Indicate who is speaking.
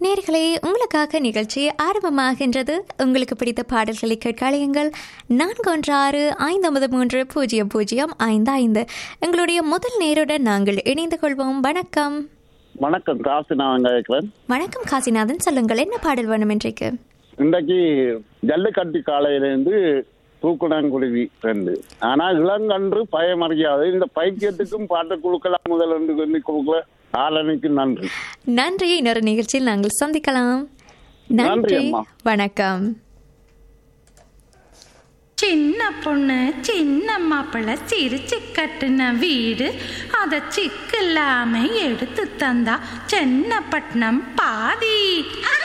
Speaker 1: நேர்களே உங்களுக்காக நிகழ்ச்சி ஆரம்பமாகின்றது உங்களுக்கு பிடித்த பாடல்களை கேட்காளியுங்கள் நான்கு ஒன்று ஆறு ஐந்து ஒன்பது மூன்று பூஜ்ஜியம் பூஜ்ஜியம் ஐந்து ஐந்து எங்களுடைய முதல் நேருடன் நாங்கள் இணைந்து கொள்வோம் வணக்கம்
Speaker 2: வணக்கம் காசு நான் கேட்கிறேன்
Speaker 1: வணக்கம் காசிநாதன் சொல்லுங்கள் என்ன பாடல் வேணும் இன்றைக்கு
Speaker 2: இன்றைக்கு ஜல்லிக்கட்டு காலையிலேருந்து தூக்குனாங்குருவி ரெண்டு ஆனா இளங்கன்று பயமறியாது இந்த பைத்தியத்துக்கும் பாட்டு கொடுக்கலாம் முதல் என்று சொல்லி கொடுக்கல ஆளனுக்கு நன்றி
Speaker 1: நன்றி இன்னொரு நிகழ்ச்சியில் நாங்கள் சந்திக்கலாம்
Speaker 2: நன்றி,
Speaker 1: நன்றி
Speaker 2: அம்மா.
Speaker 1: வணக்கம்
Speaker 3: சின்ன பொண்ணு சின்ன மாப்பிள்ளை சிரிச்சு கட்டுன வீடு அத சிக்கு இல்லாம எடுத்து தந்தா சென்னப்பட்டினம் பாதி